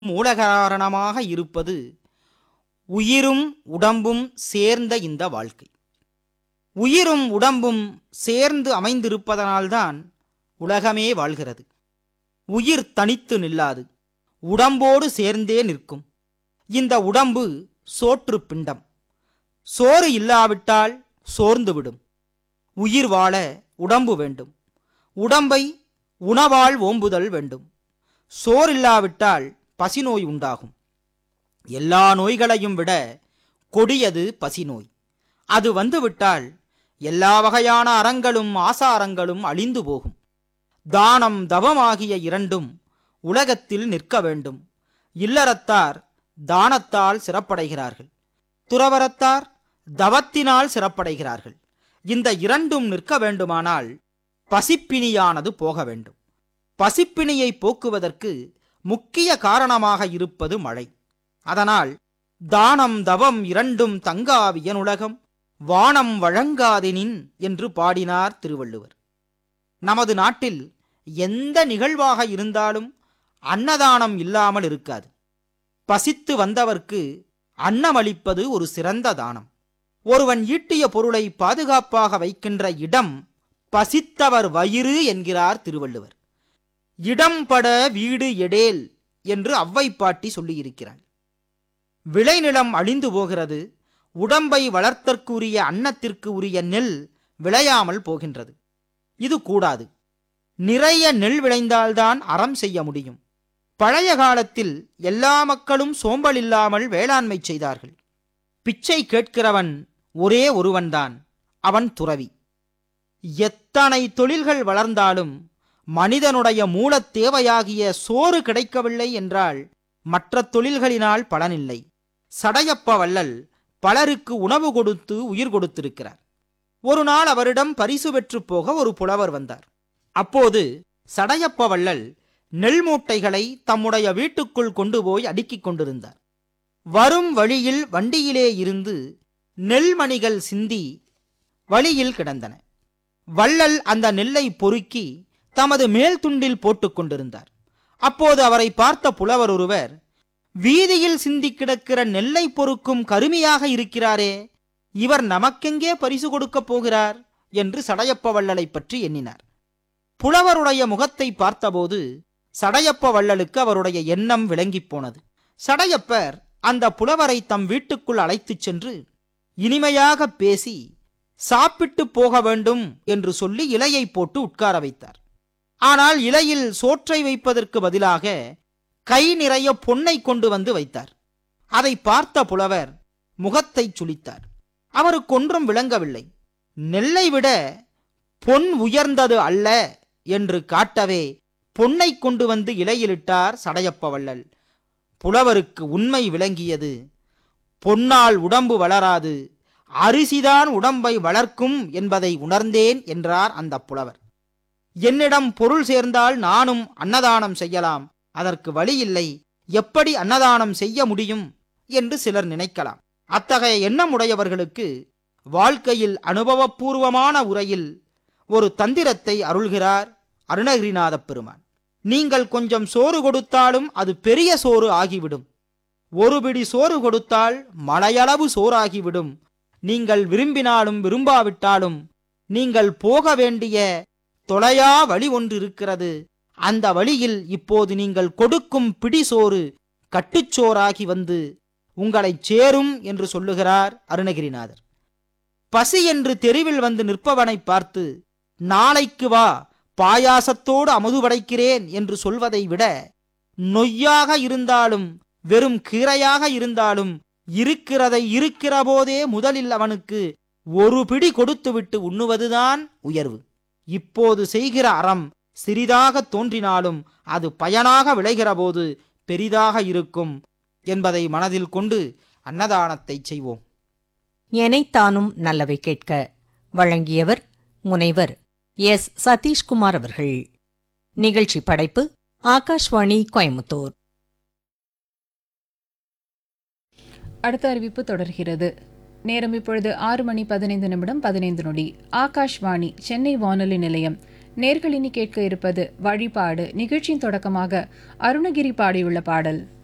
மூலகாரணமாக இருப்பது உயிரும் உடம்பும் சேர்ந்த இந்த வாழ்க்கை உயிரும் உடம்பும் சேர்ந்து அமைந்திருப்பதனால்தான் உலகமே வாழ்கிறது உயிர் தனித்து நில்லாது உடம்போடு சேர்ந்தே நிற்கும் இந்த உடம்பு சோற்று பிண்டம் சோறு இல்லாவிட்டால் சோர்ந்துவிடும் உயிர் வாழ உடம்பு வேண்டும் உடம்பை உணவால் ஓம்புதல் வேண்டும் சோறில்லாவிட்டால் பசிநோய் உண்டாகும் எல்லா நோய்களையும் விட கொடியது பசிநோய் அது வந்துவிட்டால் எல்லா வகையான அறங்களும் ஆசாரங்களும் அழிந்து போகும் தானம் தவமாகிய இரண்டும் உலகத்தில் நிற்க வேண்டும் இல்லறத்தார் தானத்தால் சிறப்படைகிறார்கள் துறவரத்தார் தவத்தினால் சிறப்படைகிறார்கள் இந்த இரண்டும் நிற்க வேண்டுமானால் பசிப்பிணியானது போக வேண்டும் பசிப்பிணியை போக்குவதற்கு முக்கிய காரணமாக இருப்பது மழை அதனால் தானம் தவம் இரண்டும் தங்காவியனுலகம் வானம் வழங்காதெனின் என்று பாடினார் திருவள்ளுவர் நமது நாட்டில் எந்த நிகழ்வாக இருந்தாலும் அன்னதானம் இல்லாமல் இருக்காது பசித்து வந்தவர்க்கு அன்னமளிப்பது ஒரு சிறந்த தானம் ஒருவன் ஈட்டிய பொருளை பாதுகாப்பாக வைக்கின்ற இடம் பசித்தவர் வயிறு என்கிறார் திருவள்ளுவர் இடம் பட வீடு எடேல் என்று அவ்வை பாட்டி சொல்லியிருக்கிறாள் விளைநிலம் அழிந்து போகிறது உடம்பை வளர்த்தற்குரிய அன்னத்திற்கு உரிய நெல் விளையாமல் போகின்றது இது கூடாது நிறைய நெல் விளைந்தால்தான் அறம் செய்ய முடியும் பழைய காலத்தில் எல்லா மக்களும் சோம்பல் இல்லாமல் வேளாண்மை செய்தார்கள் பிச்சை கேட்கிறவன் ஒரே ஒருவன்தான் அவன் துறவி எத்தனை தொழில்கள் வளர்ந்தாலும் மனிதனுடைய மூலத் தேவையாகிய சோறு கிடைக்கவில்லை என்றால் மற்ற தொழில்களினால் பலனில்லை சடையப்ப வள்ளல் பலருக்கு உணவு கொடுத்து உயிர் கொடுத்திருக்கிறார் ஒரு நாள் அவரிடம் பரிசு பெற்று போக ஒரு புலவர் வந்தார் அப்போது சடையப்ப வள்ளல் நெல் மூட்டைகளை தம்முடைய வீட்டுக்குள் கொண்டு போய் அடுக்கிக் கொண்டிருந்தார் வரும் வழியில் வண்டியிலே இருந்து நெல்மணிகள் சிந்தி வழியில் கிடந்தன வள்ளல் அந்த நெல்லை பொறுக்கி தமது மேல் துண்டில் போட்டுக் கொண்டிருந்தார் அப்போது அவரை பார்த்த புலவர் ஒருவர் வீதியில் சிந்தி கிடக்கிற நெல்லை பொறுக்கும் கருமியாக இருக்கிறாரே இவர் நமக்கெங்கே பரிசு கொடுக்கப் போகிறார் என்று சடையப்ப வள்ளலை பற்றி எண்ணினார் புலவருடைய முகத்தை பார்த்தபோது சடையப்ப வள்ளலுக்கு அவருடைய எண்ணம் விளங்கிப் போனது சடையப்பர் அந்த புலவரை தம் வீட்டுக்குள் அழைத்துச் சென்று இனிமையாக பேசி சாப்பிட்டு போக வேண்டும் என்று சொல்லி இலையை போட்டு உட்கார வைத்தார் ஆனால் இலையில் சோற்றை வைப்பதற்கு பதிலாக கை நிறைய பொன்னை கொண்டு வந்து வைத்தார் அதை பார்த்த புலவர் முகத்தை சுளித்தார் அவருக்கு ஒன்றும் விளங்கவில்லை நெல்லை விட பொன் உயர்ந்தது அல்ல என்று காட்டவே பொன்னை கொண்டு வந்து இலையிலிட்டார் சடையப்ப வள்ளல் புலவருக்கு உண்மை விளங்கியது பொன்னால் உடம்பு வளராது அரிசிதான் உடம்பை வளர்க்கும் என்பதை உணர்ந்தேன் என்றார் அந்த புலவர் என்னிடம் பொருள் சேர்ந்தால் நானும் அன்னதானம் செய்யலாம் அதற்கு வழி இல்லை எப்படி அன்னதானம் செய்ய முடியும் என்று சிலர் நினைக்கலாம் அத்தகைய எண்ணமுடையவர்களுக்கு வாழ்க்கையில் அனுபவபூர்வமான உரையில் ஒரு தந்திரத்தை அருள்கிறார் அருணகிரிநாதப் பெருமான் நீங்கள் கொஞ்சம் சோறு கொடுத்தாலும் அது பெரிய சோறு ஆகிவிடும் ஒரு பிடி சோறு கொடுத்தால் மலையளவு சோறாகிவிடும் நீங்கள் விரும்பினாலும் விரும்பாவிட்டாலும் நீங்கள் போக வேண்டிய தொலையா வழி ஒன்று இருக்கிறது அந்த வழியில் இப்போது நீங்கள் கொடுக்கும் பிடிசோறு கட்டுச்சோறாகி வந்து உங்களைச் சேரும் என்று சொல்லுகிறார் அருணகிரிநாதர் பசி என்று தெருவில் வந்து நிற்பவனை பார்த்து நாளைக்கு வா பாயாசத்தோடு அமுது படைக்கிறேன் என்று சொல்வதை விட நொய்யாக இருந்தாலும் வெறும் கீரையாக இருந்தாலும் இருக்கிறதை இருக்கிற போதே முதலில் அவனுக்கு ஒரு பிடி கொடுத்துவிட்டு உண்ணுவதுதான் உயர்வு இப்போது செய்கிற அறம் சிறிதாக தோன்றினாலும் அது பயனாக விளைகிற போது பெரிதாக இருக்கும் என்பதை மனதில் கொண்டு அன்னதானத்தை செய்வோம் எனைத்தானும் நல்லவை கேட்க வழங்கியவர் முனைவர் எஸ் சதீஷ்குமார் அவர்கள் நிகழ்ச்சி படைப்பு ஆகாஷ்வாணி கோயமுத்தூர் அடுத்த அறிவிப்பு தொடர்கிறது நேரம் இப்பொழுது ஆறு மணி பதினைந்து நிமிடம் பதினைந்து நொடி ஆகாஷ்வாணி சென்னை வானொலி நிலையம் நேர்களினி கேட்க இருப்பது வழிபாடு நிகழ்ச்சியின் தொடக்கமாக அருணகிரி பாடியுள்ள பாடல்